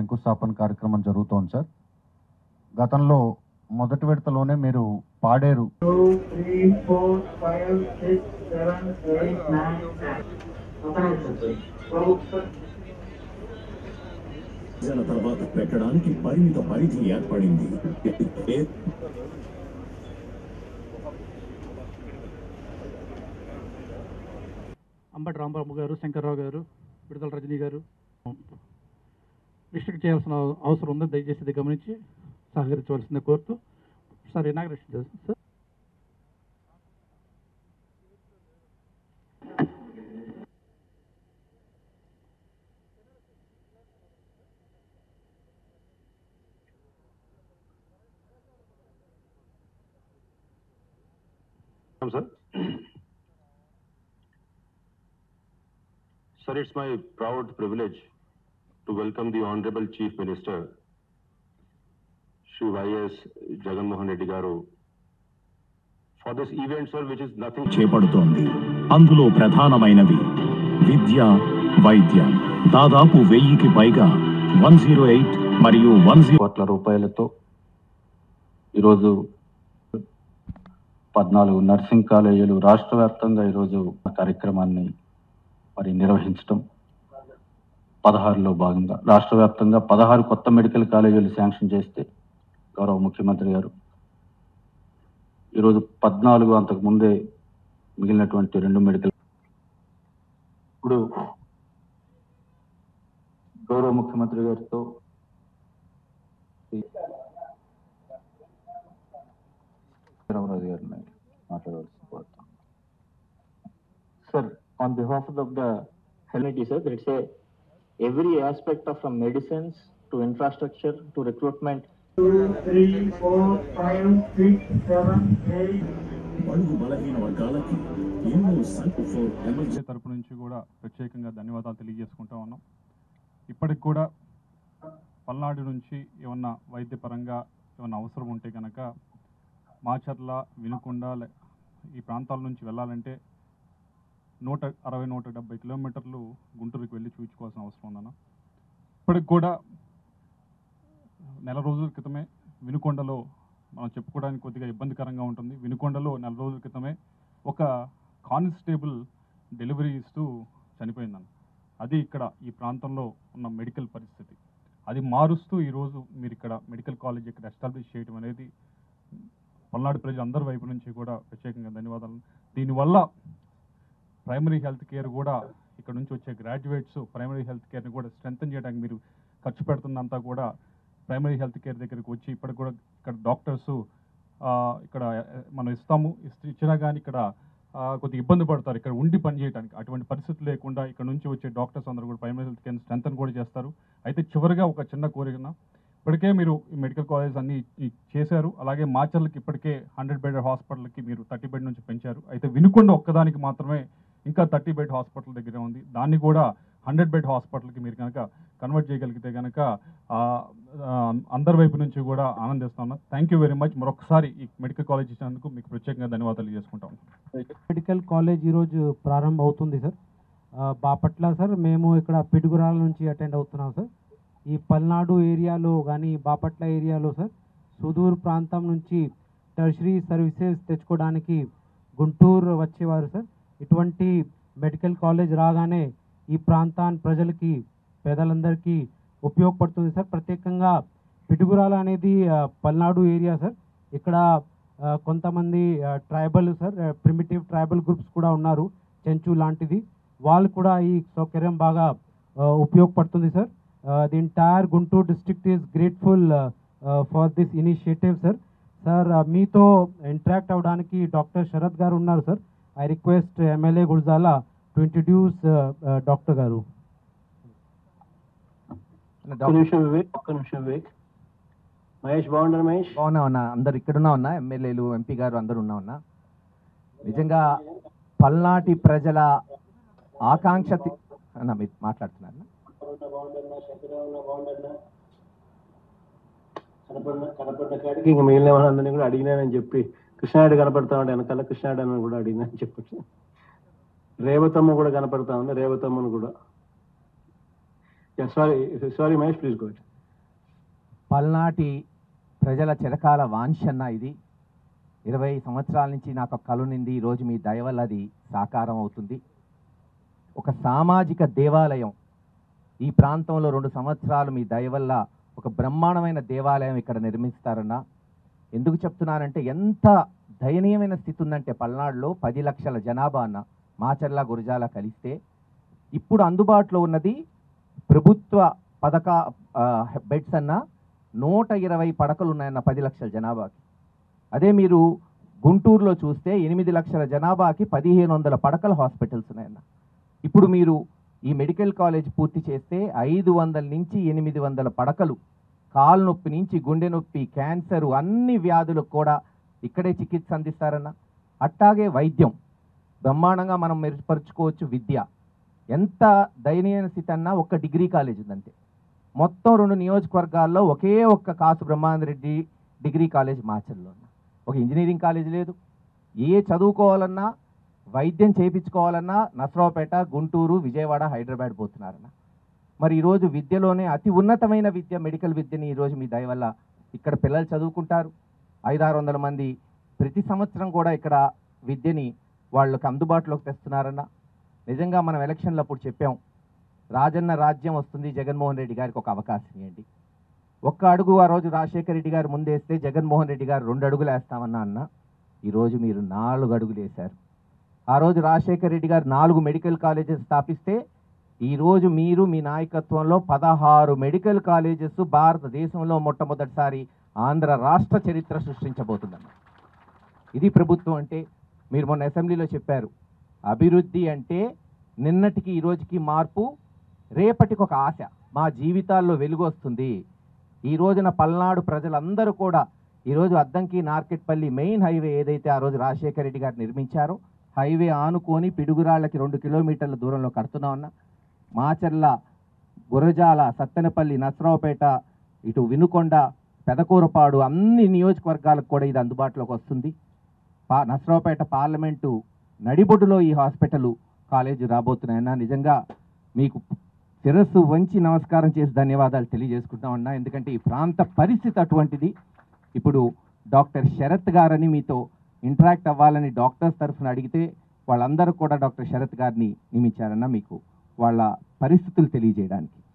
శంకుస్థాపన కార్యక్రమం జరుగుతోంది సార్ గతంలో మొదటి విడతలోనే మీరు Paderu two, three, four, five, six, seven, eight, nine, ten. ఒక నిమిషం సార్. బాబు, సార్. విభజన తర్వాత పెట్టడానికి పరిమిత పరిధి ఏర్పడింది ఏ- అంబటి రాంబాబు గారు శంకర్రావు గారు విడుదల రజనీ గారు రిస్ట్రిక్ట్ చేయాల్సిన అవసరం ఉంది దయచేసి ఇది గమనించి సహకరించవలసిందే కోరుతూ సార్ ఇనాగ్రేషన్ చేస్తాం sir sir. Sir, it's my proud privilege to welcome the Honorable Chief Minister, Shri Y.S. Jagan Mohan Reddy Garu, for this event, sir, which is nothing చేపడుతోంది అందులో ప్రధానమైనవి విద్య వైద్యం దాదాపు వెయ్యికి పైగా వన్ జీరో ఎయిట్ మరియు one zero కోట్ల రూపాయలతో ఈరోజు పద్నాలుగు నర్సింగ్ కాలేజీలు రాష్ట్ర వ్యాప్తంగా ఈరోజు కార్యక్రమాన్ని మరి నిర్వహించడం పదహారులో భాగంగా రాష్ట్ర వ్యాప్తంగా పదహారు కొత్త మెడికల్ కాలేజీలు శాంక్షన్ చేస్తే గౌరవ ముఖ్యమంత్రి గారు ఈరోజు పద్నాలుగు అంతకు ముందే మిగిలినటువంటి రెండు మెడికల్ ఇప్పుడు గౌరవ ముఖ్యమంత్రి గారితో రామరాజు గారిని మాట్లాడవలసి కోరుతాం Sir, on behalf of the community, sir, let's say every aspect of from medicines to infrastructure to recruitment Two, three, four, five, six, seven, eight, బడుగు బలహీన వర్గాలకి ఎన్నో సంఖ్య ఫర్ ఎమర్జెన్సీ విద్య తరపు నుంచి కూడా ప్రత్యేకంగా ధన్యవాదాలు తెలియజేసుకుంటా ఉన్నాం ఇప్పటికి కూడా పల్నాడు నుంచి ఏమన్నా వైద్యపరంగా ఏమన్నా అవసరం ఉంటే కనుక మాచర్ల వినుకొండ లే- ఈ ప్రాంతాల నుంచి వెళ్ళాలంటే నూట అరవై నూట డెబ్బై కిలోమీటర్లు గుంటూరుకి వెళ్ళి చూపించుకోవాల్సిన అవసరం ఉందన్న ఇప్పటికి కూడా నెల రోజుల క్రితమే వినుకొండలో మనం చెప్పుకోవడానికి కొద్దిగా ఇబ్బందికరంగా ఉంటుంది వినుకొండలో నెల రోజుల క్రితమే ఒక కానిస్టేబుల్ డెలివరీ ఇస్తూ చనిపోయిందన్న అది ఇక్కడ ఈ ప్రాంతంలో ఉన్న మెడికల్ పరిస్థితి అది మారుస్తూ ఈరోజు మీరు ఇక్కడ మెడికల్ కాలేజ్ ఇక్కడ ఎస్టాబ్లిష్ చేయడం అనేది పల్నాడు ప్రజలందరి వైపు నుంచి కూడా ప్రత్యేకంగా ధన్యవాదాలు దీనివల్ల ప్రైమరీ హెల్త్ కేర్ కూడా ఇక్కడ నుంచి వచ్చే గ్రాడ్యుయేట్స్ ప్రైమరీ హెల్త్ కేర్ని కూడా స్ట్రెంగ్తన్ చేయడానికి మీరు ఖర్చు పెడుతున్నంతా కూడా ప్రైమరీ హెల్త్ కేర్ దగ్గరికి వచ్చి ఇప్పటికి కూడా ఇక్కడ డాక్టర్స్ ఇక్కడ ఆ, మనం ఇస్తాము ఇస్తే ఇచ్చినా కానీ ఇక్కడ ఆ, కొద్దిగా ఇబ్బంది పడతారు ఇక్కడ ఉండి పని చేయడానికి అటువంటి పరిస్థితి లేకుండా ఇక్కడ నుంచి వచ్చే డాక్టర్స్ అందరూ కూడా ప్రైమరీ హెల్త్ కేర్ స్ట్రెంగ్తన్ కూడా చేస్తారు అయితే చివరిగా ఒక చిన్న కోరిక ఇప్పటికే మీరు ఈ మెడికల్ కాలేజ్ అన్ని ఈ- చేశారు అలాగే మాచర్లకి ఇప్పటికే హండ్రెడ్ బెడ్ హాస్పిటల్కి మీరు థర్టీ బెడ్ నుంచి పెంచారు అయితే వినుకొండ ఒక్కదానికి మాత్రమే ఇంకా థర్టీ బెడ్ హాస్పిటల్ దగ్గర ఉంది దాన్ని కూడా హండ్రెడ్ బెడ్ హాస్పిటల్కి మీరు కనుక కన్వర్ట్ చేయగలిగితే కనుక ఆ, ఆ, అందరి వైపు నుంచి కూడా ఆనందిస్తా ఉన్నా థ్యాంక్ యూ వెరీ మచ్ మరొకసారి ఈ మెడికల్ కాలేజ్ ఇచ్చినందుకు మీకు ప్రత్యేకంగా ధన్యవాదాలు చేసుకుంటాం మెడికల్ కాలేజ్ ఈరోజు ప్రారంభం అవుతుంది సార్ ఆ, బాపట్ల సార్ మేము ఇక్కడ పిడుగురాల నుంచి అటెండ్ అవుతున్నాం సార్ ఈ పల్నాడు ఏరియాలో కానీ బాపట్ల ఏరియాలో సార్ సుదూర్ ప్రాంతం నుంచి టర్షరీ సర్వీసెస్ తెచ్చుకోవడానికి గుంటూరు వచ్చేవారు సార్ ఇటువంటి మెడికల్ కాలేజ్ రాగానే ఈ ప్రాంతాన్ని ప్రజలకి పేదలందరికీ ఉపయోగపడుతుంది సార్ ప్రత్యేకంగా పిడుగురాల అనేది ఆ, పల్నాడు ఏరియా సార్ ఇక్కడ ఆ, కొంతమంది tribal sir primitive tribal groups కూడా ఉన్నారు చెంచు లాంటిది వాళ్ళు కూడా ఈ సౌకర్యం బాగా ఆ, ఉపయోగపడుతుంది sir the entire Guntur district is grateful for this initiative sir sir మీతో ఇంటరాక్ట్ అవ్వడానికి డాక్టర్ శరత్ గారు ఉన్నారు sir I request MLA Gulzala to introduce doctor గారు ఒక్క నిమిషం వివేక్ ఒక్క నిమిషం వివేక్ మహేష్ బాగుండరు మహేష్ బాగున్నా ఉన్నా అందరు ఇక్కడున్నా ఉన్నా ఎమ్మెల్యేలు ఎంపీ గారు అందరు ఉన్నా ఉన్నా నిజంగా పల్నాటి ప్రజల ఆకాంక్ష తి- అన్న మీరు మాట్లాడుతున్నారు కనపడిన కనపడిన కాడికి ఇంక మిగిలిన వాళ్ళందరినీ కూడా అడిగినానని చెప్పి కృష్ణాయుడు కనపడతా ఉంటే వెనకాల కృష్ణాయుడు అని కూడా అడిగినానని చెప్పి రేవతమ్మ కూడా కనపడతా ఉంది రేవతమ్మను కూడా sorry sorry Mahesh please go పల్నాటి ప్రజల చిరకాల వాంఛన్న ఇది ఇరవై సంవత్సరాల నుంచి నాకు ఒక కలునింది ఈరోజు మీ దయ వల్ల అది సాకారం అవుతుంది ఒక సామాజిక దేవాలయం ఈ ప్రాంతంలో రెండు సంవత్సరాలు మీ దయ వల్ల ఒక బ్రహ్మాండమైన దేవాలయం ఇక్కడ నిర్మిస్తారన్న ఎందుకు చెప్తున్నానంటే ఎంత దయనీయమైన స్థితి ఉందంటే పల్నాడులో పది లక్షల జనాభా అన్న మాచర్ల గురజాల కలిస్తే ఇప్పుడు అందుబాటులో ఉన్నది ప్రభుత్వ పథక ఆ, బెడ్స్ అన్న నూట ఇరవై పడకలు ఉన్నాయన్న పది లక్షల జనాభాకి అదే మీరు గుంటూరులో చూస్తే ఎనిమిది లక్షల జనాభాకి పదిహేను వందల పడకల హాస్పిటల్స్ ఉన్నాయన్న ఇప్పుడు మీరు ఈ మెడికల్ కాలేజ్ పూర్తి చేస్తే ఐదు వందల నుంచి ఎనిమిది వందల పడకలు కాలు నొప్పి నుంచి గుండె నొప్పి క్యాన్సర్ అన్ని వ్యాధులకు కూడా ఇక్కడే చికిత్స అందిస్తారన్న అట్టాగే వైద్యం బ్రహ్మాండంగా మనం మెరుగుపరుచుకోవచ్చు విద్య ఎంత దయనీయ స్థితి అన్నా ఒక్క డిగ్రీ కాలేజ్ ఉందంతే మొత్తం రెండు నియోజకవర్గాల్లో ఒకే ఒక్క కాసు బ్రహ్మానందరెడ్డి డిగ్రీ కాలేజ్ మాచర్లో ఉన్న ఒక ఇంజనీరింగ్ కాలేజ్ లేదు ఏ చదువుకోవాలన్నా వైద్యం చేయించుకోవాలన్నా నసరావుపేట గుంటూరు విజయవాడ హైదరాబాద్ పోతున్నారన్న మరి ఈరోజు విద్యలోనే అతి ఉన్నతమైన విద్య మెడికల్ విద్యని ఈరోజు మీ దయ వల్ల ఇక్కడ పిల్లలు చదువుకుంటారు ఐదారు వందల మంది ప్రతి సంవత్సరం కూడా ఇక్కడ విద్యని వాళ్ళకి అందుబాటులోకి తెస్తున్నారన్న నిజంగా మనం ఎలక్షన్లు అప్పుడు చెప్పాం రాజన్న రాజ్యం వస్తుంది జగన్మోహన్ రెడ్డి గారికి ఒక అవకాశం ఇవ్వండి ఒక్క అడుగు ఆ రోజు రాజశేఖర రెడ్డి గారు ముందేస్తే జగన్మోహన్ రెడ్డి గారు రెండు అడుగులు వేస్తామన్నా అన్న ఈరోజు మీరు నాలుగు అడుగులు వేశారు ఆ రోజు రాజశేఖర రెడ్డి గారు నాలుగు మెడికల్ కాలేజెస్ స్థాపిస్తే ఈరోజు మీరు మీ నాయకత్వంలో పదహారు మెడికల్ కాలేజెస్ భారతదేశంలో మొట్టమొదటిసారి ఆంధ్ర రాష్ట్ర చరిత్ర సృష్టించబోతుందన్న ఇది ప్రభుత్వం అంటే మీరు మొన్న అసెంబ్లీలో చెప్పారు అభివృద్ధి అంటే నిన్నటికి ఈ రోజుకి మార్పు రేపటికి ఒక ఆశ మా జీవితాల్లో వెలుగు వస్తుంది ఈ రోజున పల్నాడు ప్రజలందరూ కూడా ఈరోజు అద్దంకి నార్కెట్పల్లి మెయిన్ హైవే ఏదైతే ఆ రోజు రాజశేఖర రెడ్డి గారు నిర్మించారో హైవే ఆనుకొని పిడుగురాళ్ళకి రెండు కిలోమీటర్ల దూరంలో కడుతున్నా ఉన్నా మాచర్ల గురజాల సత్తెనపల్లి నసరావుపేట ఇటు వినుకొండ పెదకూరపాడు అన్ని నియోజకవర్గాలకు కూడా ఇది అందుబాటులోకి వస్తుంది పా నసరావుపేట పార్లమెంటు నడిబొడ్డులో ఈ హాస్పిటల్ కాలేజీ రాబోతున్నాయన్న నిజంగా మీకు శిరస్సు వంచి నమస్కారం చేసి ధన్యవాదాలు తెలియజేసుకుంటామన్నా ఎందుకంటే ఈ ప్రాంత పరిస్థితి అటువంటిది ఇప్పుడు డాక్టర్ శరత్ గారని మీతో ఇంటరాక్ట్ అవ్వాలని డాక్టర్స్ తరఫున అడిగితే వాళ్ళందరూ కూడా డాక్టర్ శరత్ గారిని నియమించారన్న మీకు వాళ్ళ పరిస్థితులు తెలియజేయడానికి